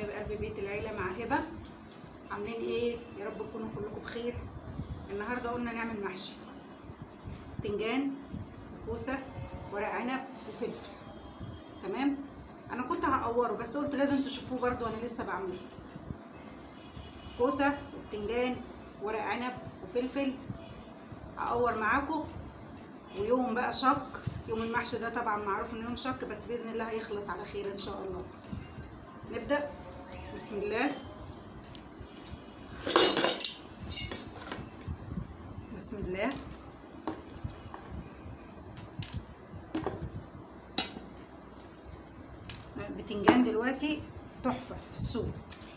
حبايب قلب بيت العيله مع هبه عاملين ايه يا رب تكونوا كلكم بخير النهارده قلنا نعمل محشي بتنجان وكوسه ورق عنب وفلفل تمام انا كنت هقوره بس قلت لازم تشوفوه برضو انا لسه بعمله كوسه وبتنجان ورق عنب وفلفل هقور معاكم ويوم بقى شق يوم المحشي ده طبعا معروف انه يوم شق بس باذن الله هيخلص على خير ان شاء الله نبدا بسم الله بسم الله بتنجان دلوقتي تحفه في السوق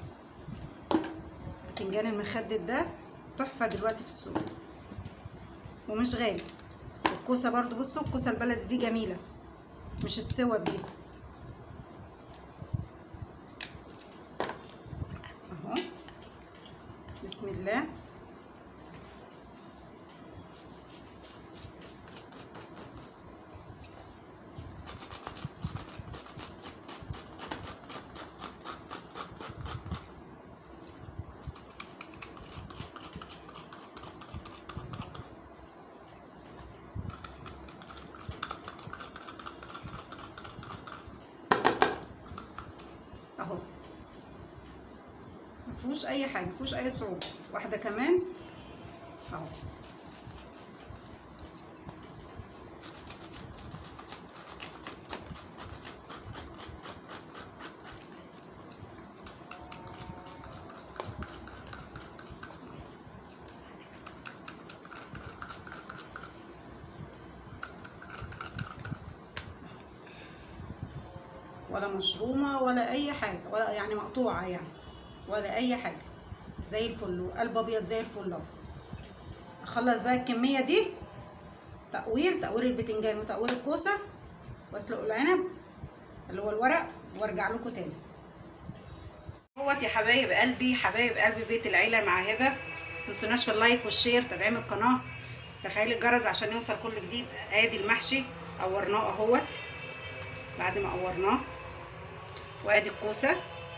بتنجان المخدد ده تحفه دلوقتي في السوق ومش غالي الكوسه برضو بصوا الكوسه البلدي دي جميله مش السوب دي اهو بسم الله اهو مفيهوش اي حاجه مفيهوش اي صعوبه واحده كمان اهو ولا مشرومه ولا اي حاجه ولا يعني مقطوعه يعني ولا اي حاجه زي الفل قلب ابيض زي الفل اهو اخلص بقى الكميه دي تقوير تقوير البتنجان وتقوير الكوسه واسلق العنب اللي هو الورق وارجع لكم تاني اهوت يا حبايب قلبي حبايب قلبي بيت العيله مع هبه متنسوناش في اللايك والشير تدعيم القناه تفعيل الجرس عشان يوصل كل جديد ادي المحشي قورناه اهوت بعد ما قورناه وادي الكوسه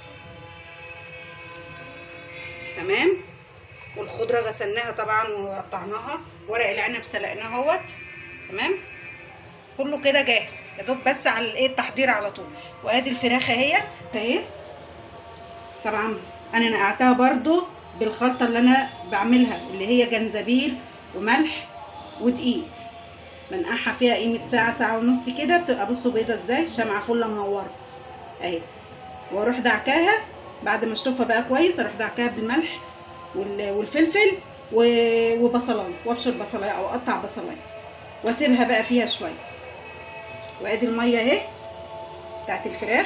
تمام والخضره غسلناها طبعا وقطعناها ورق العنب سلقناه اهوت تمام كله كده جاهز يا دوب بس على الايه التحضير على طول وادي الفراخ اهيت اهي طبعا انا نقعتها برضو بالخلطه اللي انا بعملها اللي هي جنزبيل وملح ودقيق بنقعها فيها قيمه ساعه ساعه ونص كده بتبقى بصوا بيضه ازاي شمعه فله منوره اهي واروح دعكاها بعد ما اشطفها بقى كويس اروح دعكاها بالملح والفلفل وبصلايه وابشر بصلايه او اقطع بصلايه واسيبها بقى فيها شويه وادي الميه اهي بتاعت الفراخ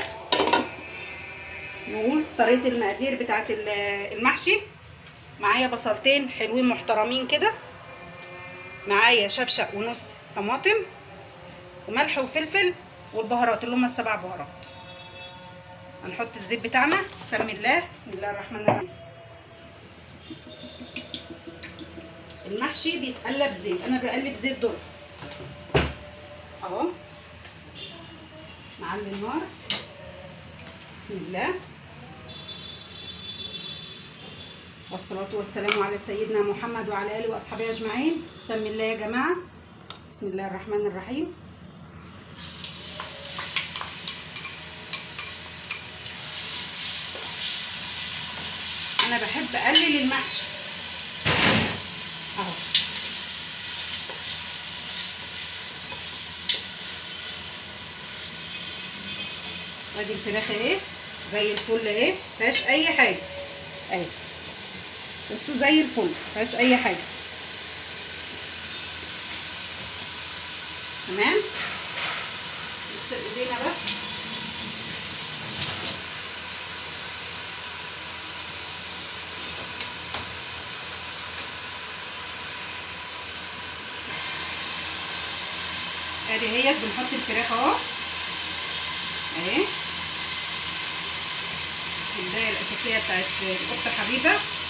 نقول طريقه المقادير بتاعت المحشي معايا بصلتين حلوين محترمين كده معايا شفشق ونص طماطم وملح وفلفل والبهارات اللي هم السبع بهارات هنحط الزيت بتاعنا بسم الله بسم الله الرحمن الرحيم المحشي بيتقلب زيت انا بقلب زيت ذره اهو نعلي النار بسم الله والصلاة والسلام على سيدنا محمد وعلى آله وأصحابه أجمعين بسم الله يا جماعة بسم الله الرحمن الرحيم أنا بحب أقلل المحشي أهو ادي الفراخ اهي زي الفل اهي مفيهاش اي حاجه اهي بصوا زي الفل مفيهاش اي حاجه تمام نغسل ايدينا بس ادي اهيت بنحط الفراخ اهو اهي البدايه الاساسيه بتاعت الاخت حبيبه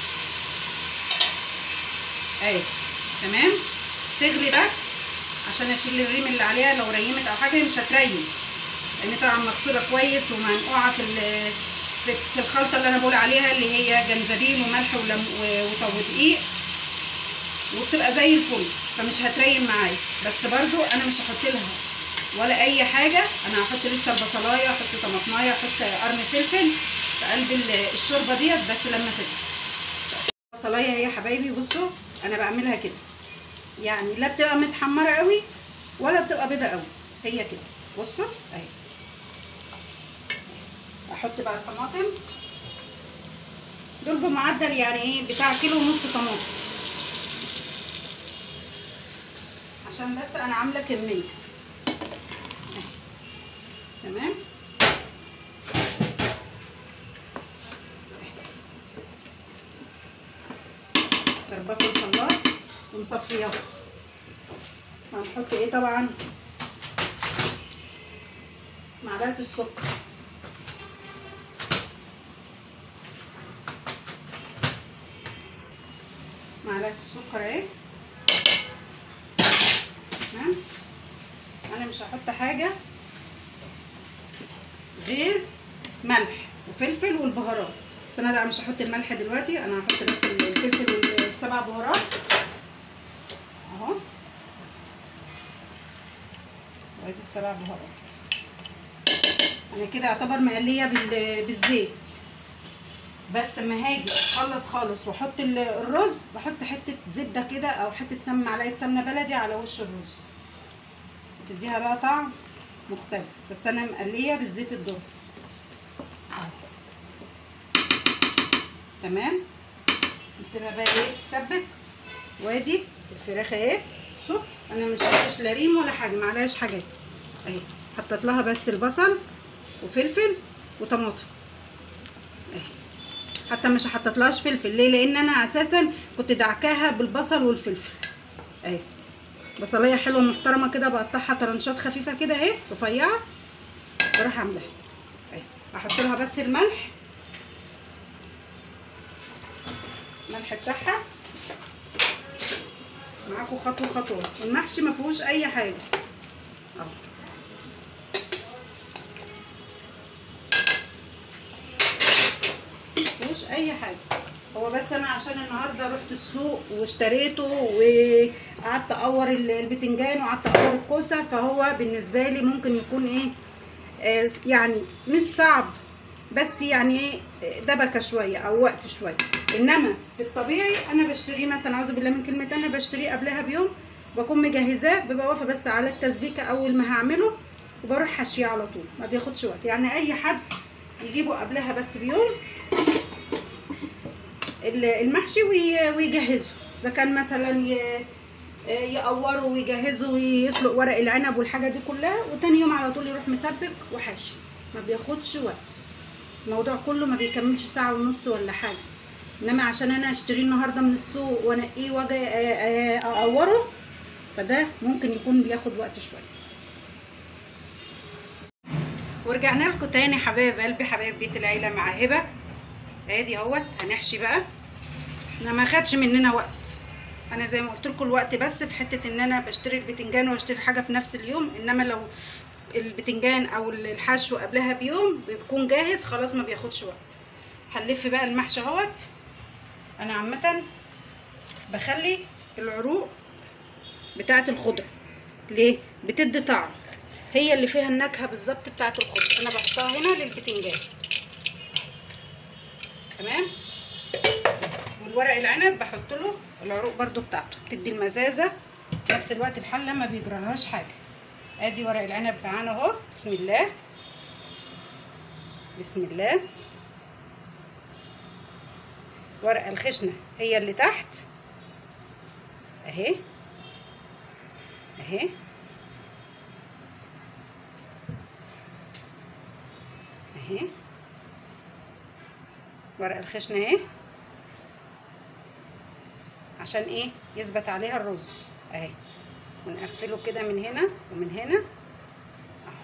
اهي تمام تغلي بس عشان اشيل الريم اللي عليها لو ريمت او حاجه مش هتريم لان طبعا مغسوله كويس ومنقوعه في في في الخلطه اللي انا بقول عليها اللي هي جنزبيل وملح ولم و- ودقيق وبتبقى زي الفل فمش هتريم معايا بس برضو انا مش هحط لها ولا اي حاجه انا هحط لسه البصلايه احط طماطمايه احط قرن فلفل في قلب ال- الشوربه ديت بس لما تغلي البصلايه هي يا حبايبي بصوا انا بعملها كده يعني لا بتبقى متحمره قوي ولا بتبقى بيضه قوي هي كده بصوا اهي احط بقى الطماطم دول بمعدل يعني ايه بتاع كيلو ونص طماطم عشان بس انا عامله كميه أهي. تمام ضربها في الخلاط ومصفياها هنحط ايه طبعا معلقه السكر معلقه السكر اهي تمام انا مش هحط حاجه غير ملح وفلفل والبهارات بس انا لا مش هحط الملح دلوقتي انا هحط بس الفلفل والسبع بهارات اهو وادي السبع بهارات انا كده اعتبر مقليه بال- بالزيت بس اما هاجي اخلص خالص واحط ال- الرز بحط حته زبده كده او حته سمنه معلقه سمنه بلدي على وش الرز تديها بقى طعم مختلف بس انا مقليه بالزيت الذرة أهو. تمام نسيبها بقى ايه تسبك وادي الفراخ اهي بصوا انا مش حطيتش لا ريم ولا حاجه معلهاش حاجات اهي حطيت لها بس البصل وفلفل وطماطم اهي حتى مش حطيت لهاش فلفل ليه لان انا اساسا كنت دعكاها بالبصل والفلفل اهي بصلايه حلوه محترمه كده بقطعها طرنشات خفيفه كده اهي رفيعه بروح عاملاها اهي احط لها بس الملح الملح بتاعها معاكم خطوه خطوه المحشي ما فيهوش اي حاجه اهو مفيهوش اي حاجه هو بس انا عشان النهارده رحت السوق واشتريته وقعدت اقور ال- البتنجان وقعدت اقور الكوسه فهو بالنسبه لي ممكن يكون ايه آه، يعني مش صعب بس يعني ايه آه، دبكه شويه او وقت شويه انما في الطبيعي انا بشتريه مثلا اعوذ بالله من كلمه انا بشتريه قبلها بيوم بكون مجهزاه ببقى واقفه بس على التسبيكه اول ما هعمله وبروح حاشيه على طول ما بياخدش وقت يعني اي حد يجيبه قبلها بس بيوم ال- المحشي وي- ويجهزه اذا كان مثلا ي- يقوره ويجهزه ويسلق ورق العنب والحاجه دي كلها وتاني يوم على طول يروح مسبك وحاشي ما بياخدش وقت الموضوع كله ما بيكملش ساعه ونص ولا حاجه انما عشان انا اشتريه النهارده من السوق وانقيه واجي آه، آه، اقوره فده ممكن يكون بياخد وقت شويه ورجعنا لكم تاني حبايب قلبي حبايب بيت العيله مع هبه ادي اهوت هنحشي بقى انا ما خدش مننا وقت انا زي ما قلت لكم الوقت بس في حته ان انا بشتري البتنجان واشتري حاجه في نفس اليوم انما لو البتنجان او الحشو قبلها بيوم بيكون جاهز خلاص ما بياخدش وقت هنلف بقى المحشي اهوت انا عامه بخلي العروق بتاعه الخضره ليه بتدي طعم هي اللي فيها النكهه بالظبط بتاعه الخضره انا بحطها هنا للبتنجان تمام والورق العنب بحط له العروق برضو بتاعته بتدي المزازه في نفس الوقت الحله ما بيجرالهاش حاجه ادي ورق العنب بتاعنا اهو بسم الله بسم الله ورقه الخشنه هي اللي تحت اهي اهي اهي ورق الخشنه اهي عشان ايه يثبت عليها الرز اهي ونقفله كده من هنا ومن هنا اهو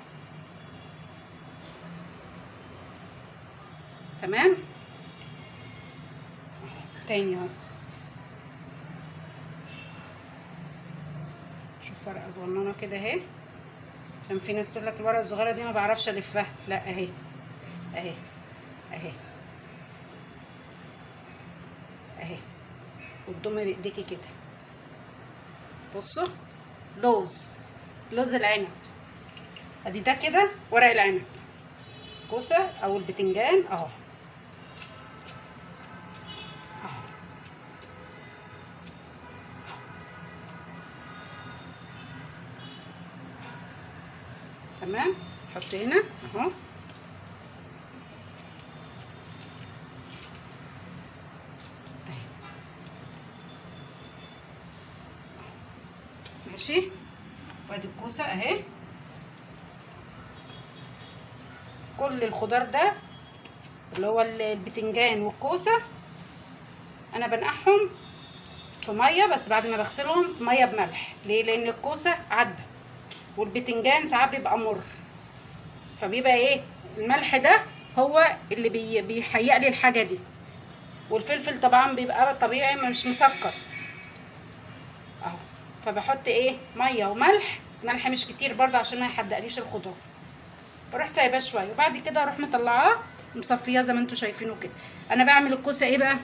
تمام اهو تاني اهو شوف ورقه صغننه كده اهي عشان في ناس تقول لك الورقه الصغيره دي ما بعرفش الفها لا اهي اهي اهي اهي وتضمي بايديكي كده بصوا لوز لوز العنب ادي ده كده ورق العنب كوسه او البتنجان اهو اهو تمام حط هنا اهو أهي. ماشي وادي الكوسه اهي كل الخضار ده اللي هو ال- البتنجان والكوسه انا بنقعهم في ميه بس بعد ما بغسلهم في ميه بملح ليه لان الكوسه عدة والبتنجان ساعات بيبقى مر فبيبقى ايه الملح ده هو اللي بي بيحيق لي الحاجه دي والفلفل طبعا بيبقى طبيعي مش مسكر اهو فبحط ايه ميه وملح بس ملح مش كتير برضه عشان ما يحدقليش الخضار بروح سايباه شويه وبعد كده اروح مطلعاه مصفياه زي ما انتوا شايفينه كده انا بعمل الكوسه ايه بقى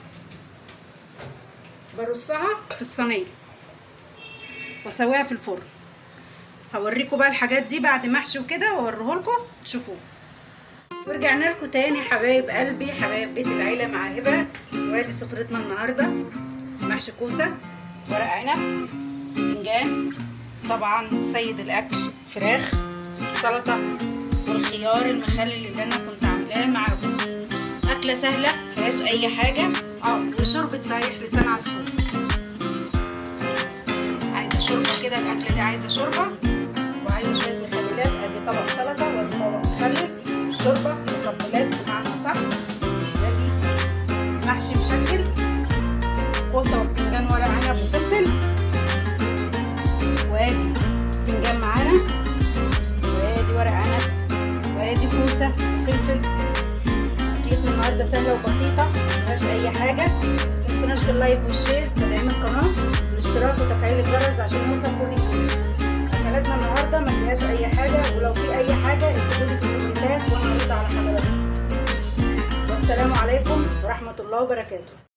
برصها في الصينيه واسويها في الفرن هوريكم بقى الحاجات دي بعد ما احشي وكده واوريهولكم تشوفوه ورجعنا لكم تاني حبايب قلبي حبايب بيت العيله مع هبه وادي سفرتنا النهارده محشي كوسه ورق عنب باذنجان طبعا سيد الاكل فراخ سلطه والخيار المخلل اللي انا كنت عاملاه معاكم اكله سهله مفيهاش اي حاجه اه وشوربه صحيح لسان عصفور عايزه شوربه كده الاكله دي عايزه شوربه وعايزه شويه مخللات ادي طبق سلطه وادي طبق مخلل الشوربه مقبلات بمعنى صح ادي محشي مشكل كوسه وبتنجان ورق عنب وفلفل وادي بتنجان معانا وادي ورق عنب وادي كوسه وفلفل اكلتنا النهارده سهله وبسيطه مفيهاش اي حاجه متنسوناش في اللايك والشير تدعيم القناه والاشتراك وتفعيل الجرس عشان يوصل كل جديد اكلاتنا النهارده ما فيهاش اي حاجه ولو في اي حاجه اكتبوا لي في الكومنتات وانا هرد على حضراتكم والسلام عليكم ورحمه الله وبركاته